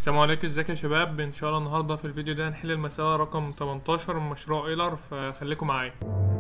السلام عليكم ازيك يا شباب ان شاء الله النهارده في الفيديو ده هنحل المسألة رقم 18 من مشروع ايلر فخليكم معايا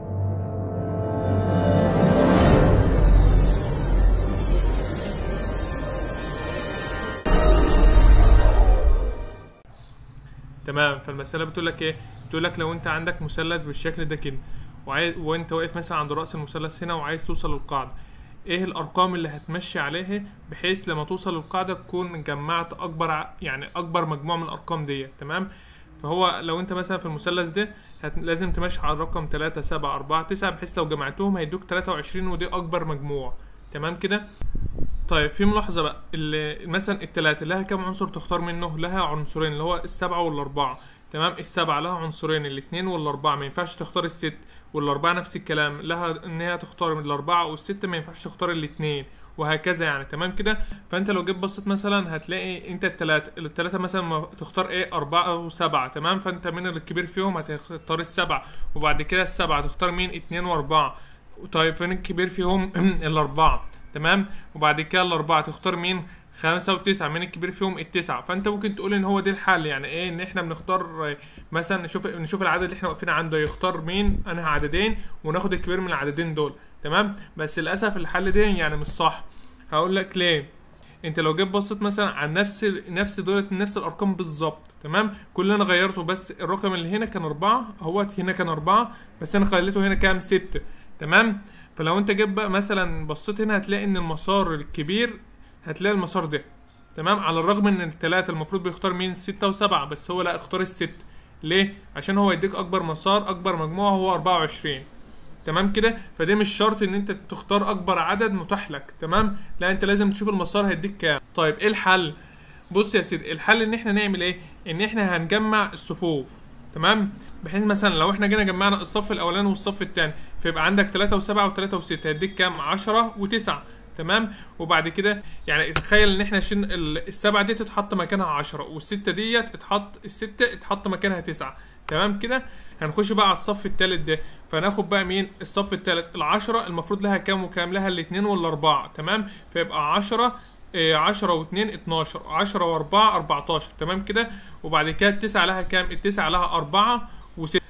تمام فالمسألة بتقول لك ايه بتقول لك لو انت عندك مثلث بالشكل ده كده وعايز وانت واقف مثلا عند رأس المثلث هنا وعايز توصل للقاعدة ايه الارقام اللي هتمشي عليها بحيث لما توصل للقاعده تكون جمعت اكبر ع- يعني اكبر مجموع من الارقام دي تمام فهو لو انت مثلا في المثلث ده هت... لازم تمشي على الرقم 3 7 4 9 بحيث لو جمعتهم هيدوك 23 ودي اكبر مجموع تمام كده طيب في ملاحظه بقى اللي مثلا التلاتة لها كام عنصر تختار منه لها عنصرين اللي هو السبعة والاربعة تمام السبعة لها عنصرين الاتنين والاربعة ما ينفعش تختار الست والاربعة نفس الكلام لها ان هي تختار من الاربعة والستة ما ينفعش تختار الاتنين وهكذا يعني تمام كده فانت لو جيت بصيت مثلا هتلاقي انت التلاتة التلاتة مثلا ما تختار ايه اربعة وسبعة تمام فانت من الكبير فيهم هتختار السبعة وبعد كده السبعة تختار مين اتنين واربعة طيب فين الكبير فيهم الاربعة تمام وبعد كده الاربعة تختار مين خمسة وتسعة من الكبير فيهم التسعة فانت ممكن تقول ان هو ده الحل يعني ايه ان احنا بنختار آه، مثلا نشوف نشوف العدد اللي احنا واقفين عنده يختار مين انهي عددين وناخد الكبير من العددين دول تمام بس للاسف الحل ده يعني مش صح هقول لك ليه انت لو جيت بصيت مثلا عن نفس نفس دولت نفس الارقام بالظبط تمام كل اللي انا غيرته بس الرقم اللي هنا كان اربعة اهوت هنا كان اربعة بس انا خليته هنا كام ستة تمام فلو انت جيت بقى مثلا بصيت هنا هتلاقي ان المسار الكبير هتلاقي المسار ده تمام على الرغم ان التلاتة المفروض بيختار مين ستة وسبعة بس هو لا اختار الست ليه عشان هو يديك اكبر مسار اكبر مجموعة هو اربعة وعشرين تمام كده فده مش شرط ان انت تختار اكبر عدد متاح لك تمام لا انت لازم تشوف المسار هيديك كام طيب ايه الحل بص يا سيدي الحل ان احنا نعمل ايه ان احنا هنجمع الصفوف تمام بحيث مثلا لو احنا جينا جمعنا الصف الاولاني والصف الثاني فيبقى عندك 3 و7 و3 و6 هيديك كام 10 و9 تمام وبعد كده يعني تخيل ان احنا شن ال- السبعه دي تتحط مكانها 10 والسته ديت اتحط السته اتحط مكانها 9 تمام كده هنخش بقى على الصف الثالث ده فناخد بقى مين الصف الثالث العشرة المفروض لها كام وكام لها الاثنين والاربعه تمام فيبقى 10 إيه، 10 و2 12 10 و4 14 تمام كده وبعد كده التسعة لها كام التسعة لها أربعة وستة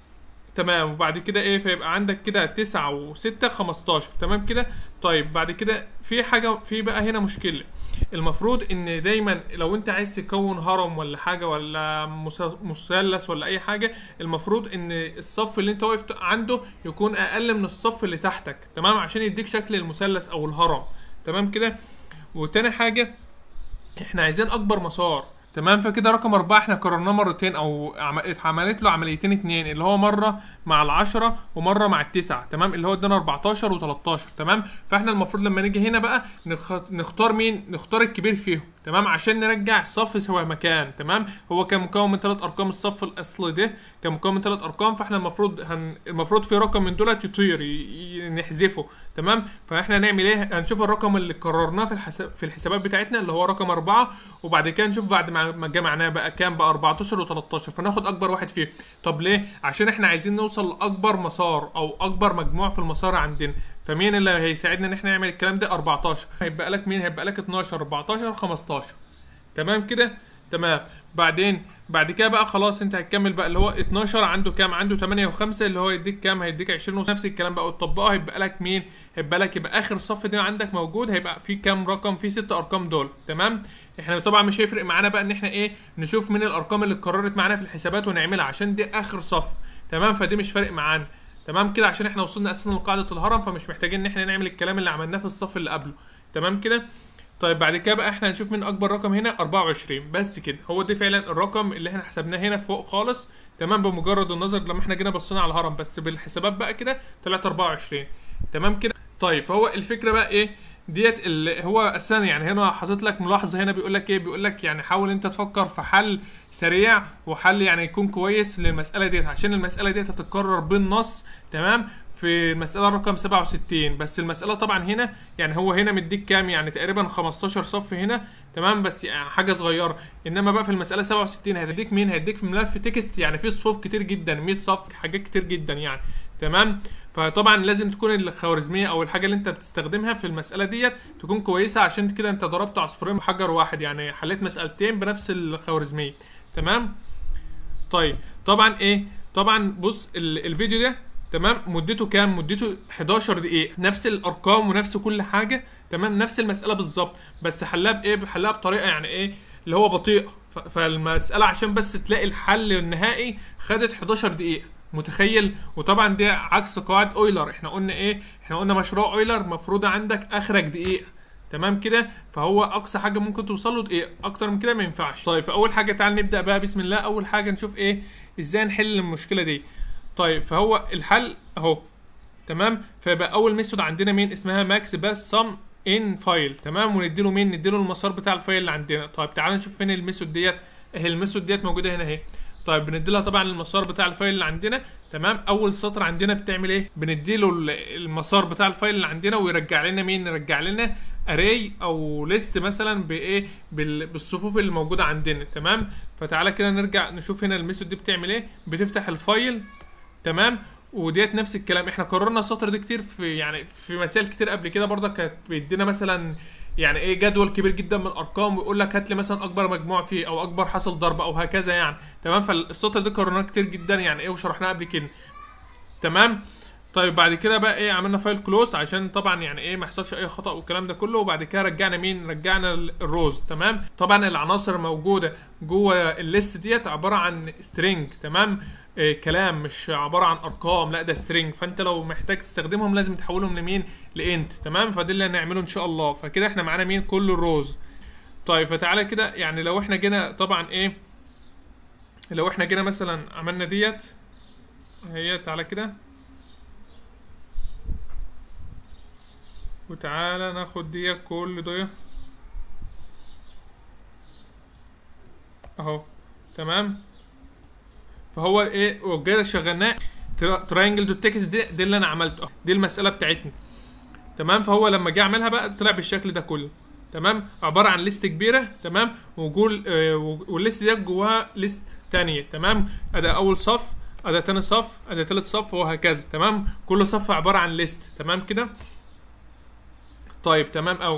تمام وبعد كده ايه فيبقى عندك كده تسعة وستة خمستاشر تمام كده طيب بعد كده في حاجة في بقى هنا مشكلة المفروض ان دايما لو انت عايز تكون هرم ولا حاجة ولا مس- مثلث ولا اي حاجة المفروض ان الصف اللي انت واقف عنده يكون اقل من الصف اللي تحتك تمام عشان يديك شكل المثلث او الهرم تمام كده وتاني حاجة احنا عايزين اكبر مسار تمام فكده رقم أربعة احنا كررناه مرتين أو عم- اتعملت له عمليتين اتنين اللي هو مرة مع العشرة ومرة مع التسعة تمام اللي هو ادانا 14 و13 تمام فاحنا المفروض لما نيجي هنا بقى نخ... نختار مين نختار الكبير فيهم تمام عشان نرجع الصف سوا مكان تمام هو كان مكون من ثلاث ارقام الصف الاصلي ده كان مكون من ثلاث ارقام فاحنا المفروض هن... المفروض في رقم من دولت يطير ي... ي... نحذفه تمام فاحنا هنعمل ايه هنشوف الرقم اللي قررناه في الحساب في الحسابات بتاعتنا اللي هو رقم أربعة وبعد كده نشوف بعد ما ما جمعناه بقى كام بقى 14 و13 فناخد اكبر واحد فيهم طب ليه عشان احنا عايزين نوصل لاكبر مسار او اكبر مجموع في المسار عندنا فمين اللي هيساعدنا ان احنا نعمل الكلام ده 14 هيبقى لك مين هيبقى لك 12 14 15 تمام كده تمام بعدين بعد كده بقى خلاص انت هتكمل بقى اللي هو 12 عنده كام عنده 8 و5 اللي هو يديك كام هيديك 20 ونفس الكلام بقى وتطبقه هيبقى لك مين هيبقى لك يبقى اخر صف ده عندك موجود هيبقى فيه كام رقم فيه ست ارقام دول تمام احنا طبعا مش هيفرق معانا بقى ان احنا ايه نشوف من الارقام اللي اتكررت معانا في الحسابات ونعملها عشان دي اخر صف تمام فدي مش فارق معانا تمام كده عشان احنا وصلنا اساسا لقاعده الهرم فمش محتاجين ان احنا نعمل الكلام اللي عملناه في الصف اللي قبله تمام كده طيب بعد كده بقى احنا هنشوف من اكبر رقم هنا 24 بس كده هو ده فعلا الرقم اللي احنا حسبناه هنا فوق خالص تمام بمجرد النظر لما احنا جينا بصينا على الهرم بس بالحسابات بقى كده طلعت 24 تمام كده طيب فهو الفكره بقى ايه ديت اللي هو اساسا يعني هنا حاطط لك ملاحظه هنا بيقول لك ايه بيقول لك يعني حاول انت تفكر في حل سريع وحل يعني يكون كويس للمساله ديت عشان المساله ديت هتتكرر بالنص تمام في المسألة رقم 67 بس المسألة طبعا هنا يعني هو هنا مديك كام يعني تقريبا 15 صف هنا تمام بس يعني حاجة صغيرة انما بقى في المسألة 67 هتديك مين هيديك في ملف تكست يعني فيه صفوف كتير جدا 100 صف حاجات كتير جدا يعني تمام فطبعا لازم تكون الخوارزميه او الحاجه اللي انت بتستخدمها في المساله ديت تكون كويسه عشان كده انت ضربت عصفورين بحجر واحد يعني حليت مسالتين بنفس الخوارزميه تمام طيب طبعا ايه طبعا بص ال- الفيديو ده تمام مدته كام مدته 11 دقيقه نفس الارقام ونفس كل حاجه تمام نفس المساله بالظبط بس حلها بايه حلها بطريقه يعني ايه اللي هو بطيئه ف- فالمساله عشان بس تلاقي الحل النهائي خدت 11 دقيقه متخيل وطبعا ده عكس قواعد اويلر احنا قلنا ايه احنا قلنا مشروع اويلر مفروض عندك اخرك دقيقه تمام كده فهو اقصى حاجه ممكن توصل له دقيقه اكتر من كده ما ينفعش طيب فاول حاجه تعال نبدا بقى بسم الله اول حاجه نشوف ايه ازاي نحل المشكله دي طيب فهو الحل اهو تمام فيبقى اول ميثود عندنا مين اسمها ماكس باس سم ان فايل تمام ونديله مين نديله المسار بتاع الفايل اللي عندنا طيب تعال نشوف فين الميثود ديت اهي الميثود ديت موجوده هنا اهي طيب بنديلها طبعا المسار بتاع الفايل اللي عندنا تمام اول سطر عندنا بتعمل ايه بنديله ال- المسار بتاع الفايل اللي عندنا ويرجع لنا مين يرجع لنا اري او ليست مثلا بايه بال- بالصفوف اللي موجوده عندنا تمام فتعالى كده نرجع نشوف هنا الميثود دي بتعمل ايه بتفتح الفايل تمام وديت نفس الكلام احنا كررنا السطر ده كتير في يعني في مسائل كتير قبل كده برضه كانت بيدينا مثلا يعني ايه جدول كبير جدا من الارقام ويقول لك هات لي مثلا اكبر مجموع فيه او اكبر حاصل ضرب او هكذا يعني تمام فالسطر ده كررناه كتير جدا يعني ايه وشرحناه قبل كده تمام طيب بعد كده بقى ايه عملنا فايل كلوز عشان طبعا يعني ايه ما يحصلش اي خطا والكلام ده كله وبعد كده رجعنا مين رجعنا ال- الروز تمام طبعا العناصر موجوده جوه الليست ديت عباره عن سترينج تمام إيه كلام مش عباره عن ارقام لا ده سترينج فانت لو محتاج تستخدمهم لازم تحولهم لمين لانت تمام فده اللي هنعمله ان شاء الله فكده احنا معانا مين كل الروز طيب فتعالى كده يعني لو احنا جينا طبعا ايه لو احنا جينا مثلا عملنا ديت هي تعالى كده وتعالى ناخد دي كل دي اهو تمام فهو ايه وكده شغلناه تراينجل دوت تكست دي, دي اللي انا عملته دي المساله بتاعتنا تمام فهو لما جه اعملها بقى طلع بالشكل ده كله تمام عباره عن ليست كبيره تمام وجول آه والليست دي جواها ليست تانية تمام ادي اول صف ادي تاني صف ادي تالت صف وهكذا تمام كل صف عباره عن ليست تمام كده طيب تمام او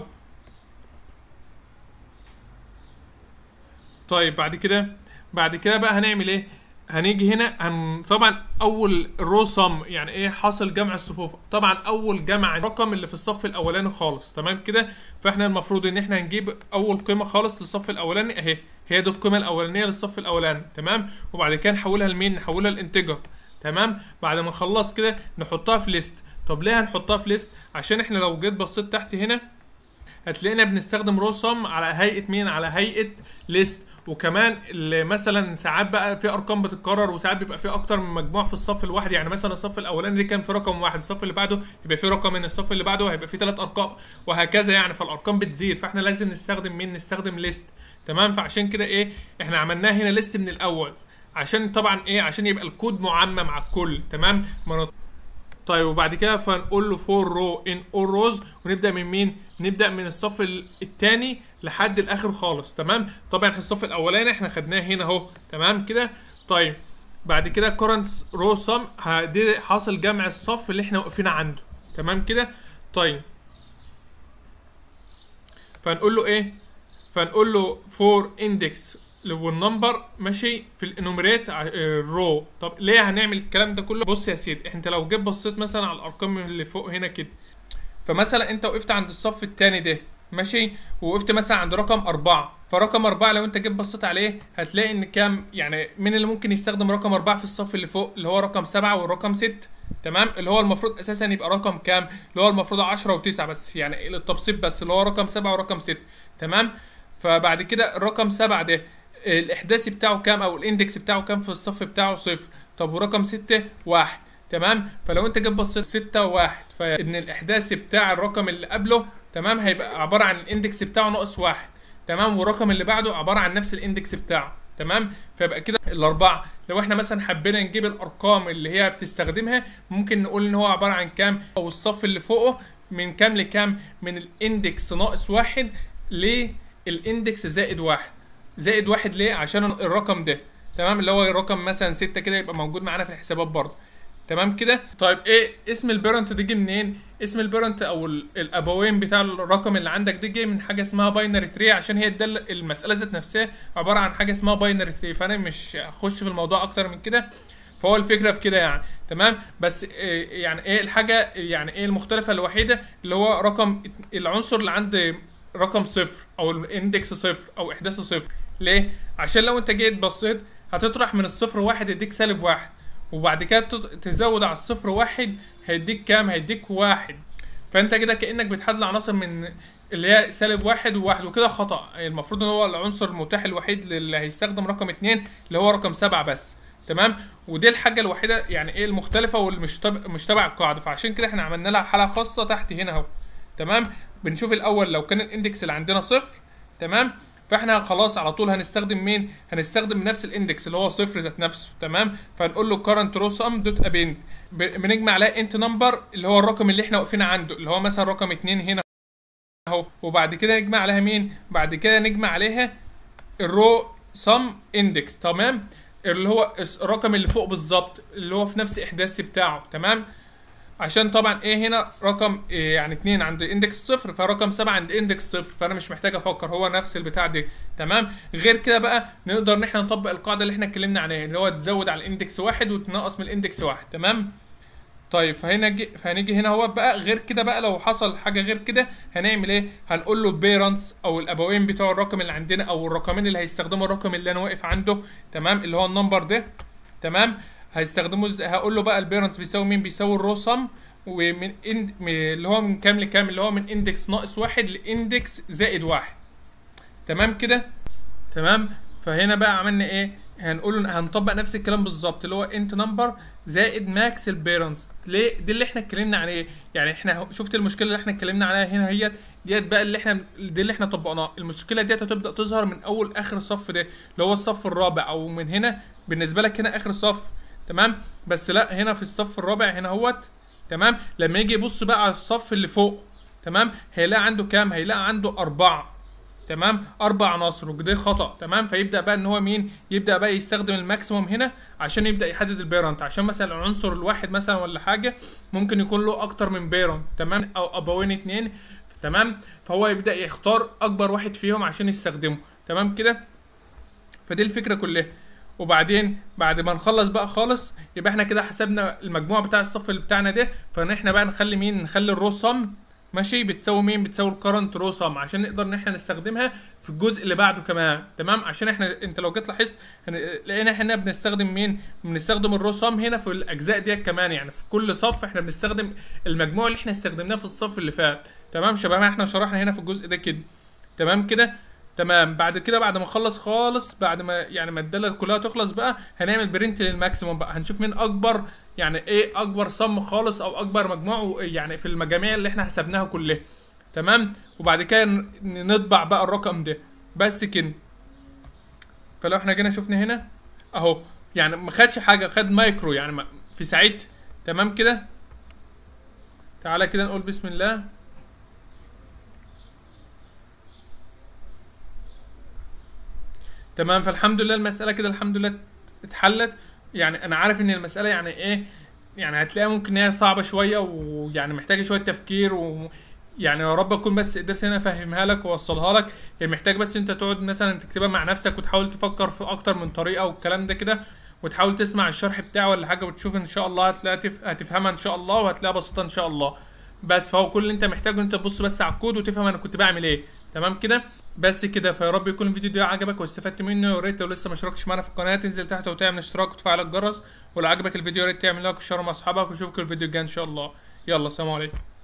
طيب بعد كده بعد كده بقى هنعمل ايه هنيجي هنا هن... طبعا اول رو سم يعني ايه حاصل جمع الصفوف طبعا اول جمع الرقم اللي في الصف الاولاني خالص تمام كده فاحنا المفروض ان احنا هنجيب اول قيمه خالص للصف الاولاني اهي هي دي القيمه الاولانيه للصف الاولاني تمام وبعد كده نحولها لمين نحولها لانتجر تمام بعد ما نخلص كده نحطها في ليست طب ليه هنحطها في ليست عشان احنا لو جيت بصيت تحت هنا هتلاقينا بنستخدم رسم على هيئه مين على هيئه ليست وكمان اللي مثلا ساعات بقى في ارقام بتتكرر وساعات بيبقى في اكتر من مجموع في الصف الواحد يعني مثلا الصف الاولاني دي كان في رقم واحد الصف اللي بعده يبقى في رقم من الصف اللي بعده هيبقى في ثلاث ارقام وهكذا يعني فالارقام بتزيد فاحنا لازم نستخدم مين نستخدم ليست تمام فعشان كده ايه احنا عملناها هنا ليست من الاول عشان طبعا ايه عشان يبقى الكود معمم على الكل تمام ما نط- طيب وبعد كده فنقول له فور رو ان اول روز ونبدا من مين نبدا من الصف الثاني لحد الاخر خالص تمام طبعا الصف الاولاني احنا خدناه هنا اهو تمام كده طيب بعد كده current رو سم دي حاصل جمع الصف اللي احنا واقفين عنده تمام كده طيب فنقول له ايه فنقول له فور اندكس والنمبر ماشي في الانوميريت الرو طب ليه هنعمل الكلام ده كله بص يا سيدي انت لو جيت بصيت مثلا على الارقام اللي فوق هنا كده فمثلا انت وقفت عند الصف الثاني ده ماشي ووقفت مثلا عند رقم أربعة فرقم أربعة لو أنت جيت بصيت عليه هتلاقي إن كام يعني مين اللي ممكن يستخدم رقم أربعة في الصف اللي فوق اللي هو رقم سبعة والرقم ست تمام اللي هو المفروض أساسا يبقى رقم كام اللي هو المفروض عشرة وتسعة بس يعني للتبسيط بس اللي هو رقم سبعة ورقم ست تمام فبعد كده الرقم سبعة ده الإحداثي بتاعه كام أو الإندكس بتاعه كام في الصف بتاعه صفر طب ورقم ستة واحد تمام فلو انت جيت بصيت 6 واحد فان الاحداثي بتاع الرقم اللي قبله تمام هيبقى عباره عن الاندكس بتاعه ناقص واحد تمام والرقم اللي بعده عباره عن نفس الاندكس بتاعه تمام فيبقى كده الاربعه لو احنا مثلا حبينا نجيب الارقام اللي هي بتستخدمها ممكن نقول ان هو عباره عن كام او الصف اللي فوقه من كام لكام من الاندكس ناقص واحد للاندكس زائد واحد زائد واحد ليه عشان الرقم ده تمام اللي هو الرقم مثلا ستة كده يبقى موجود معانا في الحسابات برضه تمام كده طيب ايه اسم البيرنت ده جه منين اسم البيرنت او ال- الابوين بتاع الرقم اللي عندك ده جاي من حاجه اسمها باينري تري عشان هي الدل المساله ذات نفسها عباره عن حاجه اسمها باينري تري فانا مش هخش في الموضوع اكتر من كده فهو الفكره في كده يعني تمام بس إيه يعني ايه الحاجه يعني ايه المختلفه الوحيده اللي هو رقم ات- العنصر اللي عند رقم صفر او الاندكس صفر او احداثه صفر ليه عشان لو انت جيت بصيت هتطرح من الصفر واحد يديك سالب واحد وبعد كده تط- تزود على الصفر واحد هيديك كام هيديك واحد فانت كده كانك بتحدد عناصر من اللي هي سالب واحد وواحد وكده خطا المفروض ان هو العنصر المتاح الوحيد اللي هيستخدم رقم اتنين اللي هو رقم سبعة بس تمام ودي الحاجه الوحيده يعني ايه المختلفه واللي مش تبع مش تبع القاعده فعشان كده احنا عملنا لها حاله خاصه تحت هنا اهو تمام بنشوف الاول لو كان الاندكس اللي عندنا صفر تمام فاحنا خلاص على طول هنستخدم مين هنستخدم نفس الاندكس اللي هو صفر ذات نفسه تمام فنقول له current row sum دوت append ب- بنجمع عليها انت نمبر اللي هو الرقم اللي احنا واقفين عنده اللي هو مثلا رقم اتنين هنا اهو وبعد كده نجمع عليها مين بعد كده نجمع عليها الرو سم اندكس تمام اللي هو الس- الرقم اللي فوق بالظبط اللي هو في نفس احداثي بتاعه تمام عشان طبعا ايه هنا رقم إيه يعني اتنين عند اندكس صفر فرقم سبعة عند اندكس صفر فانا مش محتاج افكر هو نفس البتاع دي تمام غير كده بقى نقدر ان احنا نطبق القاعده اللي احنا اتكلمنا عليها اللي هو تزود على الاندكس واحد وتنقص من الاندكس واحد تمام طيب فهنا جي فهنيجي هنا هو بقى غير كده بقى لو حصل حاجه غير كده هنعمل ايه هنقول له بيرنتس او الابوين بتوع الرقم اللي عندنا او الرقمين اللي هيستخدموا الرقم اللي انا واقف عنده تمام اللي هو النمبر ده تمام هيستخدموا ازاي هقول له بقى البيرنتس بيساوي مين بيساوي الرو سم ومن إند... من- اللي هو من كام لكام اللي هو من اندكس ناقص واحد لاندكس زائد واحد تمام كده تمام فهنا بقى عملنا ايه هنقول هنطبق نفس الكلام بالظبط اللي هو انت نمبر زائد ماكس البيرنتس ليه دي اللي احنا اتكلمنا عليه يعني احنا شفت المشكله اللي احنا اتكلمنا عليها هنا هي ديت بقى اللي احنا دي اللي احنا طبقناها المشكله ديت هتبدا تظهر من اول اخر الصف ده اللي هو الصف الرابع او من هنا بالنسبه لك هنا اخر صف تمام بس لا هنا في الصف الرابع هنا اهوت تمام لما يجي يبص بقى على الصف اللي فوق تمام هيلاقي عنده كام هيلاقي عنده أربعة تمام اربع عناصر وده خطا تمام فيبدا بقى ان هو مين يبدا بقى يستخدم الماكسيموم هنا عشان يبدا يحدد البيرنت عشان مثلا العنصر الواحد مثلا ولا حاجه ممكن يكون له اكتر من بيرنت تمام او ابوين اتنين تمام فهو يبدا يختار اكبر واحد فيهم عشان يستخدمه تمام كده فدي الفكره كلها وبعدين بعد ما نخلص بقى خالص يبقى احنا كده حسبنا المجموع بتاع الصف اللي بتاعنا ده فان احنا بقى نخلي مين نخلي الرو سم ماشي بتساوي مين بتساوي الكرنت رو سم عشان نقدر ان احنا نستخدمها في الجزء اللي بعده كمان تمام عشان احنا انت لو جيت لاحظت هن- لقينا احنا بنستخدم مين بنستخدم الرو سم هنا في الاجزاء ديت كمان يعني في كل صف احنا بنستخدم المجموع اللي احنا استخدمناه في الصف اللي فات تمام شبه ما احنا شرحنا هنا في الجزء ده كده تمام كده تمام بعد كده بعد ما نخلص خالص بعد ما يعني ما الداله كلها تخلص بقى هنعمل برنت للماكسيموم بقى هنشوف مين اكبر يعني ايه اكبر صم خالص او اكبر مجموع و- يعني في المجاميع اللي احنا حسبناها كلها تمام وبعد كده ن- نطبع بقى الرقم ده بس كده فلو احنا جينا شفنا هنا اهو يعني ما خدش حاجه خد مايكرو يعني ما- في ساعتها تمام كده تعالى كده نقول بسم الله تمام فالحمد لله المسألة كده الحمد لله اتحلت يعني أنا عارف إن المسألة يعني إيه يعني هتلاقيها ممكن إن هي صعبة شوية ويعني محتاجة شوية تفكير و يعني يا رب أكون بس قدرت إن أنا أفهمها لك وأوصلها لك يعني محتاج بس أنت تقعد مثلا تكتبها مع نفسك وتحاول تفكر في أكتر من طريقة والكلام ده كده وتحاول تسمع الشرح بتاعه ولا حاجة وتشوف إن شاء الله هتلاقيها تف... هتفهمها إن شاء الله وهتلاقيها بسيطة إن شاء الله بس فهو كل اللي انت محتاجه ان انت تبص بس على الكود وتفهم انا كنت بعمل ايه تمام كده بس كده فيا رب يكون الفيديو ده عجبك واستفدت منه يا ريت لو لسه ما اشتركتش معانا في القناه تنزل تحت وتعمل اشتراك وتفعل الجرس ولو عجبك الفيديو يا ريت تعمل لايك وشير مع اصحابك واشوفكم الفيديو الجاي ان شاء الله يلا سلام عليكم